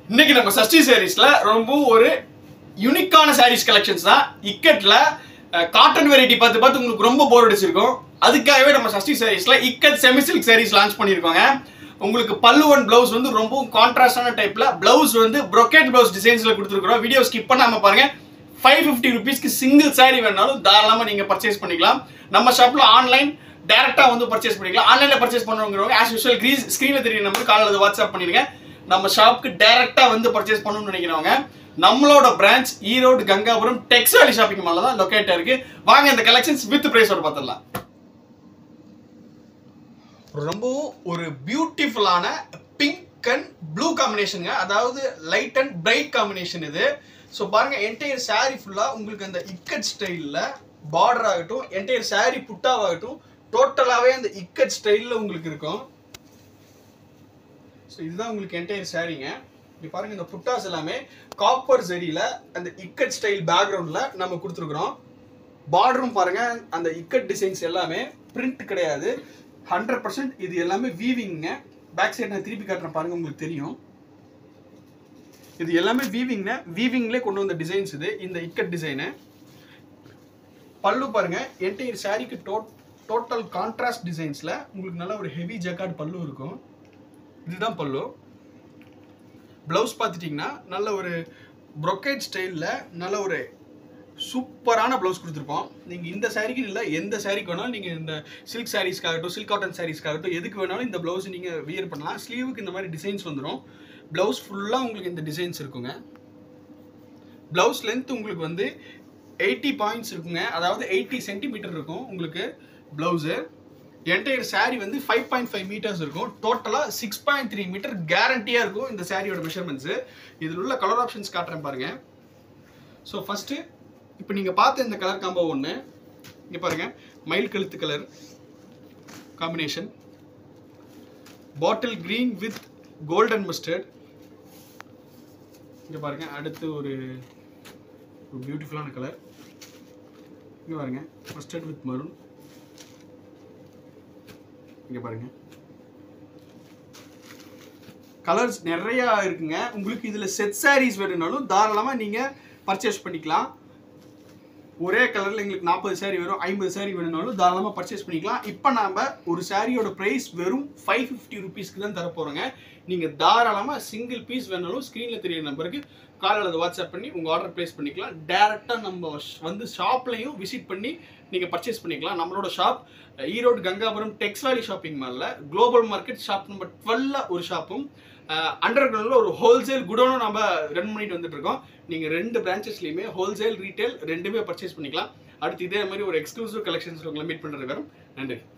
இன்னைக்கு நம்ம சஷ்டி சாரீஸ்ல ரொம்ப ஒரு யூனிக்கான சாரீஸ் கலெக்ஷன்ஸ் தான் இக்கட்ல காட்டன் வெரைட்டி பார்த்து பார்த்து உங்களுக்கு ரொம்ப போர் அடிச்சிருக்கும் அதுக்காகவே நம்ம சஷ்டி சாரீஸ்ல ikat semi silk saris launch பண்ணியிருக்கோங்க உங்களுக்கு பல்லு ஒன் பிளவுஸ் வந்து ரொம்ப கான்ட்ராஸ்டான டைப்ல பிளவுஸ் வந்து brocade பிளவுஸ் டிசைன்ஸ்ல கொடுத்துருக்கோம் வீடியோ ஸ்கிப் பண்ணாம பாருங்க ஃபைவ் ஃபிஃப்டி ருபீஸ்க்கு சிங்கிள் saree வேணாலும் தாராளமாக நீங்கள் பர்ச்சேஸ் பண்ணிக்கலாம் நம்ம ஷாப்பில் ஆன்லைன் டேரெக்டாக வந்து பர்ச்சேஸ் பண்ணிக்கலாம் ஆன்லைனில் பர்ச்சேஸ் பண்ணுறவங்க ஆஸ் யூஸ்வல் க்ரீஸ் ஸ்க்ரீனில் தெரிய நம்பருக்கு காலையில் வாட்ஸ்அப் பண்ணிடுங்க நம்ம ஷாப்புக்கு டேரெக்டாக வந்து பர்ச்சேஸ் பண்ணணும்னு நினைக்கிறவங்க நம்மளோட பிரான்ச் ஈரோடு கங்காபுரம் டெக்ஸ் வேலி ஷாப்பிங் மாலில் தான் லொக்கேட் இருக்கு வாங்க இந்த கலெக்ஷன்ஸ் வித் ப்ரைஸோட பார்த்துடலாம் ரொம்பவும் ஒரு பியூட்டிஃபுல்லான பிங்க் அண்ட் ப்ளூ காம்பினேஷனுங்க அதாவது லைட் அண்ட் பிரைட் காம்பினேஷன் இது ஸோ பாருங்க என்டையர் saree ஃபுல்லாக உங்களுக்கு அந்த இக்கட் ஸ்டைலில் பார்டர் ஆகட்டும் என்டையர் saree புட்டாவாகட்டும் டோட்டலாகவே அந்த இக்கட் ஸ்டைலில் உங்களுக்கு இருக்கும் ஸோ இதுதான் உங்களுக்கு என்டையர் சாரீங்க இங்க பாருங்க இந்த புட்டாஸ் எல்லாமே காப்பர் ஜெரியில அந்த இக்கட் ஸ்டைல் பேக்ரவுண்ட்ல நம்ம கொடுத்துருக்குறோம் பார்டரும் பாருங்க அந்த இக்கட் டிசைன்ஸ் எல்லாமே பிரிண்ட் கிடையாது ஹண்ட்ரட் பர்சன்ட் இது எல்லாமே வீவிங்க பேக் சைடு நான் திருப்பி காட்டுறேன் பாருங்க உங்களுக்கு தெரியும் இது எல்லாமே வீவிங்னா வீவிங்லேயே கொண்டு வந்த டிசைன்ஸ் இது இந்த இக்கட் டிசைனு பல்லு பாருங்க என்டையர் சாரிக்கு டோட் டோட்டல் கான்ட்ராஸ்ட் டிசைன்ஸ்ல உங்களுக்கு நல்ல ஒரு ஹெவி ஜக்கார்ட் பல்லு இருக்கும் இதுதான் பல்லு ப்ளவுஸ் பார்த்துட்டிங்கன்னா நல்ல ஒரு brocade ஸ்டைலில் நல்ல ஒரு சூப்பரான ப்ளவுஸ் கொடுத்துருப்போம் நீங்கள் இந்த சாரீக்கு இல்லை எந்த சாரீக்கு வேணாலும் நீங்கள் இந்த சில்க் சாரீஸ்க்காகட்டும் சில்க் காட்டன் சாரீஸ்க்காகட்டும் எதுக்கு வேணாலும் இந்த ப்ளவுஸ் நீங்கள் வியர் பண்ணலாம் ஸ்லீவுக்கு இந்த மாதிரி டிசைன்ஸ் வந்துடும் ப்ளவுஸ் ஃபுல்லாக உங்களுக்கு இந்த டிசைன்ஸ் இருக்குங்க ப்ளவுஸ் லென்த் உங்களுக்கு வந்து எயிட்டி பாயிண்ட்ஸ் இருக்குங்க அதாவது எயிட்டி சென்டிமீட்டர் இருக்கும் உங்களுக்கு ப்ளவுஸு என்டையர் saree வந்து ஃபைவ் பாயிண்ட் ஃபைவ் மீட்டர்ஸ் இருக்கும் டோட்டலாக சிக்ஸ் பாயிண்ட் த்ரீ மீட்டர் கேரண்டியாக இருக்கும் இந்த சாரியோட மெஷர்மெண்ட்ஸு இதில் உள்ள கலர் ஆப்ஷன்ஸ் காட்டுறேன் பாருங்க ஸோ ஃபஸ்ட்டு இப்போ நீங்கள் பார்த்த இந்த கலர் காம்போ ஒன்று இங்கே பாருங்கள் மயில் கழுத்து colour combination bottle green with golden mustard இங்கே பாருங்க அடுத்து ஒரு ஒரு பியூட்டிஃபுல்லான கலர் இங்கே பாருங்க மஸ்டர்ட் வித் மரூன் இங்கே பாருங்க கலர்ஸ் நிறையா இருக்குங்க உங்களுக்கு இதில் செட் சாரீஸ் வேணும்னாலும் தாராளமாக நீங்கள் பர்ச்சேஸ் பண்ணிக்கலாம் ஒரே கலரில் எங்களுக்கு நாற்பது saree வரும் ஐம்பது saree வேணும்னாலும் தாராளமாக பர்ச்சேஸ் பண்ணிக்கலாம் இப்போ நாம் ஒரு சாரியோட ப்ரைஸ் வெறும் ஃபைவ் ஃபிஃப்டி ருபீஸ்க்கு தான் தர போகிறோங்க நீங்கள் தாராளமாக சிங்கிள் பீஸ் வேணாலும் ஸ்க்ரீனில் தெரிய நம்பருக்கு கால் அல்லது வாட்ஸ்அப் பண்ணி உங்கள் ஆர்டர் ப்ளேஸ் பண்ணிக்கலாம் டேரெக்டாக நம்ம ஷ்- வந்து ஷாப்லையும் விசிட் பண்ணி நீங்கள் பர்ச்சேஸ் பண்ணிக்கலாம் நம்மளோட ஷாப் ஈரோடு கங்காபுரம் டெக்ஸ் வேலி ஷாப்பிங் மாலில் குளோபல் மார்க்கெட் ஷாப் நம்பர் டுவெல்ல ஒரு ஷாப்பும் அண்டர் கிரவுண்டில் ஒரு ஹோல்சேல் குடோனும் நம்ம ரன் பண்ணிட்டு வந்துட்டு இருக்கோம் நீங்கள் ரெண்டு பிரான்ச்சஸ்லையுமே ஹோல்சேல் ரீட்டைல் ரெண்டுமே பர்ச்சேஸ் பண்ணிக்கலாம் அடுத்து இதே மாதிரி ஒரு எக்ஸ்க்ளூசிவ் கலெக்ஷன்ஸ் உங்களை மீட் பண்ணுறது வரும் நன்றி